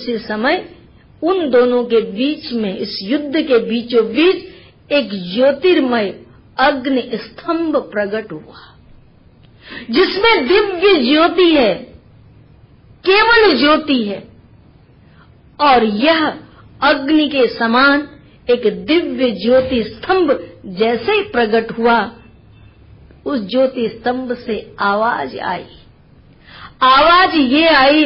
उसी समय उन दोनों के बीच में इस युद्ध के बीचों बीच एक ज्योतिर्मय अग्नि स्तंभ प्रकट हुआ जिसमें दिव्य ज्योति है केवल ज्योति है और यह अग्नि के समान एक दिव्य ज्योति स्तंभ जैसे ही प्रकट हुआ उस ज्योति स्तंभ से आवाज आई आवाज ये आई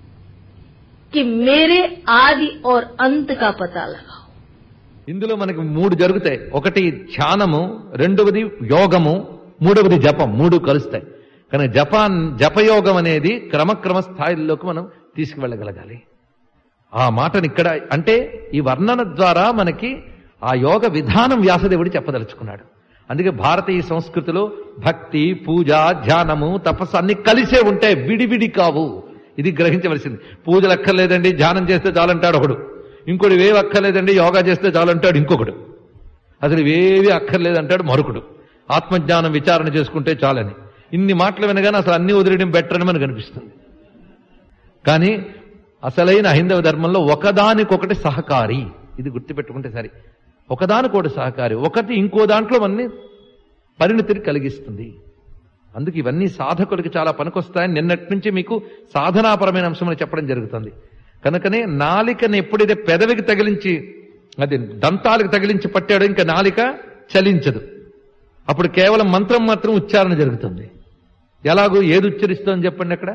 कि मेरे आदि और अंत का पता लगाओ ఇందులో మనకి మూడు జరుగుతాయి ఒకటి ధ్యానము రెండవది యోగము మూడవది జపం మూడు కలుస్తాయి కానీ జపాన్ జపయోగం అనేది క్రమక్రమ స్థాయిల్లోకి మనం తీసుకువెళ్ళగలగాలి ఆ మాటని ఇక్కడ అంటే ఈ వర్ణన ద్వారా మనకి ఆ యోగ విధానం వ్యాసదేవుడు చెప్పదలుచుకున్నాడు అందుకే భారతీయ సంస్కృతిలో భక్తి పూజ ధ్యానము తపస్సు అన్ని కలిసే ఉంటాయి విడివిడి కావు ఇది గ్రహించవలసింది పూజలు అక్కర్లేదండి ధ్యానం చేస్తే చాలంటాడు ఒకడు ఇంకోటి ఇవేవి అక్కర్లేదండి యోగా చేస్తే చాలంటాడు ఇంకొకడు అసలు ఇవేవి అక్కర్లేదంటాడు మరొకడు ఆత్మజ్ఞానం విచారణ చేసుకుంటే చాలని ఇన్ని మాటలు వినగానే అసలు అన్ని వదిలేయడం బెటర్ అని మనకు అనిపిస్తుంది కానీ అసలైన హైందవ ధర్మంలో ఒకదానికొకటి సహకారి ఇది గుర్తుపెట్టుకుంటే సరే ఒకదానికొకటి సహకారి ఒకటి ఇంకో దాంట్లో మనని పరిణతిని కలిగిస్తుంది అందుకు ఇవన్నీ సాధకులకి చాలా పనికొస్తాయని నిన్నటి నుంచి మీకు సాధనాపరమైన అంశమని చెప్పడం జరుగుతుంది కనుకనే నాలికని ఎప్పుడైతే పెదవికి తగిలించి అది దంతాలకు తగిలించి పట్టాడో ఇంకా నాలిక చలించదు అప్పుడు కేవలం మంత్రం మాత్రం ఉచ్చారణ జరుగుతుంది ఎలాగో ఏది ఉచ్చరిస్తోంది చెప్పండి అక్కడ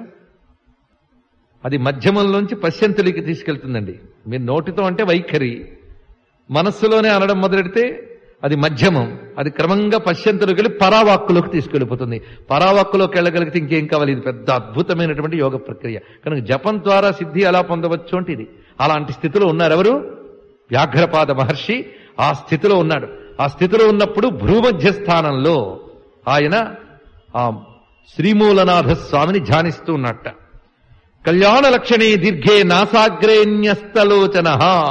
అది మధ్యమంలోంచి పశ్యంతులికి తీసుకెళ్తుందండి మీరు నోటితో అంటే వైఖరి మనస్సులోనే అనడం మొదలెడితే అది మధ్యమం అది క్రమంగా పశ్యంతులకు వెళ్ళి పరావాక్కులోకి తీసుకెళ్లిపోతుంది పరావాక్కులోకి వెళ్ళగలిగితే ఇంకేం కావాలి ఇది పెద్ద అద్భుతమైనటువంటి యోగ ప్రక్రియ కనుక జపం ద్వారా సిద్ధి ఎలా పొందవచ్చు అంటే ఇది అలాంటి స్థితిలో ఉన్నారు ఎవరు వ్యాఘ్రపాద మహర్షి ఆ స్థితిలో ఉన్నాడు ఆ స్థితిలో ఉన్నప్పుడు భ్రూమధ్య స్థానంలో ఆయన ఆ శ్రీమూలనాథ స్వామిని ధ్యానిస్తూ ఉన్నట్ట కళ్యాణ లక్షణే దీర్ఘే నాసాగ్రేణ్యస్తలోచన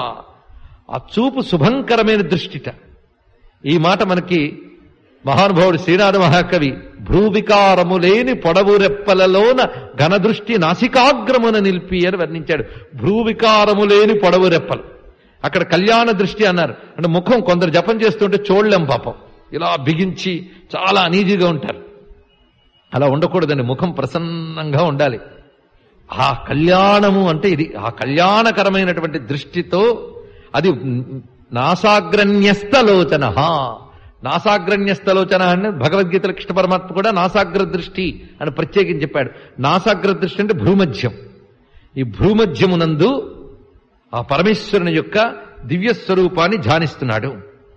ఆ చూపు శుభంకరమైన దృష్టిట ఈ మాట మనకి మహానుభావుడు శ్రీనాథ మహాకవి భ్రూవికారము లేని పొడవు రెప్పలలోన ఘనదృష్టి నాసికాగ్రమున నిలిపి అని వర్ణించాడు భ్రూవికారము లేని పొడవు రెప్పలు అక్కడ కళ్యాణ దృష్టి అన్నారు అంటే ముఖం కొందరు జపం చేస్తుంటే చూడలేం పాపం ఇలా బిగించి చాలా అనీజీగా ఉంటారు అలా ఉండకూడదండి ముఖం ప్రసన్నంగా ఉండాలి ఆ కళ్యాణము అంటే ఇది ఆ కళ్యాణకరమైనటువంటి దృష్టితో అది నాసాగ్రన్యస్తలోచన నాసాగ్రన్యస్తలోచన అంటే భగవద్గీతలో కృష్ణ పరమాత్మ కూడా నాసాగ్ర దృష్టి అని ప్రత్యేకించి చెప్పాడు నాసాగ్ర దృష్టి అంటే భ్రూమధ్యం ఈ భ్రూమధ్యమునందు ఆ పరమేశ్వరుని యొక్క దివ్య స్వరూపాన్ని ధ్యానిస్తున్నాడు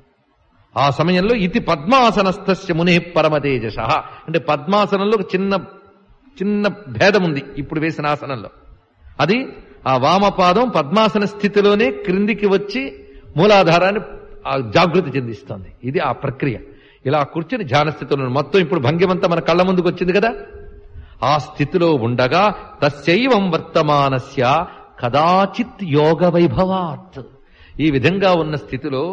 ఆ సమయంలో ఇది పద్మాసనస్థస్య మునే పరమతేజస అంటే పద్మాసనంలో ఒక చిన్న చిన్న భేదం ఉంది ఇప్పుడు వేసిన ఆసనంలో అది ఆ వామపాదం పద్మాసన స్థితిలోనే క్రిందికి వచ్చి మూలాధారాన్ని ఆ జాగృతి చెందిస్తోంది ఇది ఆ ప్రక్రియ ఇలా కూర్చుని ధ్యాన స్థితిలో మొత్తం ఇప్పుడు భంగిమంతా మన కళ్ళ ముందుకు వచ్చింది కదా ఆ స్థితిలో ఉండగా తస్యైవం వర్తమానస్య కదాచిత్ యోగ వైభవాత్ ఈ విధంగా ఉన్న స్థితిలో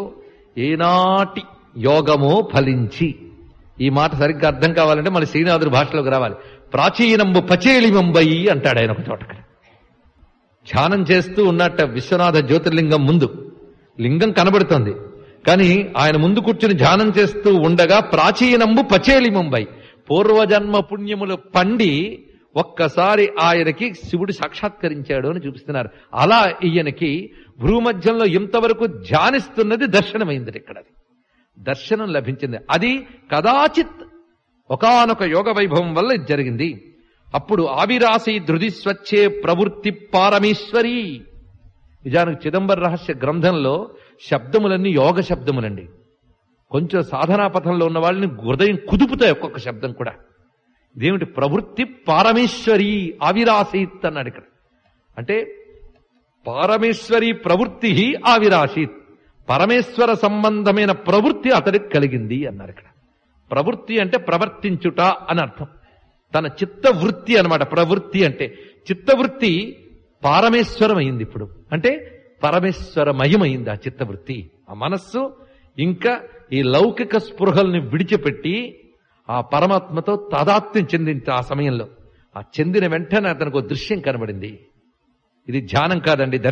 ఏనాటి యోగమో ఫలించి ఈ మాట సరిగ్గా అర్థం కావాలంటే మన శ్రీనాథుడి భాషలోకి రావాలి ప్రాచీనంబు పచేలి ముంబై అంటాడు ఆయన ఒక చోట ధ్యానం చేస్తూ ఉన్నట్ట విశ్వనాథ జ్యోతిర్లింగం ముందు లింగం కనబడుతోంది కానీ ఆయన ముందు కూర్చుని ధ్యానం చేస్తూ ఉండగా ప్రాచీనంబు పచేలి ముంబై పూర్వజన్మ పుణ్యములు పండి ఒక్కసారి ఆయనకి శివుడు సాక్షాత్కరించాడు అని చూపిస్తున్నారు అలా ఈయనకి భూమధ్యంలో ఇంతవరకు ధ్యానిస్తున్నది దర్శనమైంది ఇక్కడ అది దర్శనం లభించింది అది కదాచిత్ ఒకనొక యోగ వైభవం వల్ల ఇది జరిగింది అప్పుడు ఆవిరాసి ధృది స్వచ్ఛే ప్రవృత్తి పారమేశ్వరి నిజానికి చిదంబర రహస్య గ్రంథంలో శబ్దములన్నీ యోగ శబ్దములండి కొంచెం సాధనా పథంలో ఉన్న వాళ్ళని హృదయం కుదుపుతాయి ఒక్కొక్క శబ్దం కూడా ఇదేమిటి ప్రవృత్తి పారమేశ్వరి ఆవిరాసీత్ అన్నాడు ఇక్కడ అంటే పారమేశ్వరి ప్రవృత్తి ఆవిరాసీత్ పరమేశ్వర సంబంధమైన ప్రవృత్తి అతడికి కలిగింది అన్నారు ఇక్కడ ప్రవృత్తి అంటే ప్రవర్తించుట అని అర్థం తన చిత్తవృత్తి అనమాట ప్రవృత్తి అంటే చిత్తవృత్తి పారమేశ్వరం అయింది ఇప్పుడు అంటే పరమేశ్వరమయమైంది ఆ చిత్తవృత్తి ఆ మనస్సు ఇంకా ఈ లౌకిక స్పృహల్ని విడిచిపెట్టి ఆ పరమాత్మతో తాదాత్మ్యం చెందింది ఆ సమయంలో ఆ చెందిన వెంటనే అతనికి ఒక దృశ్యం కనబడింది ఇది ధ్యానం కాదండి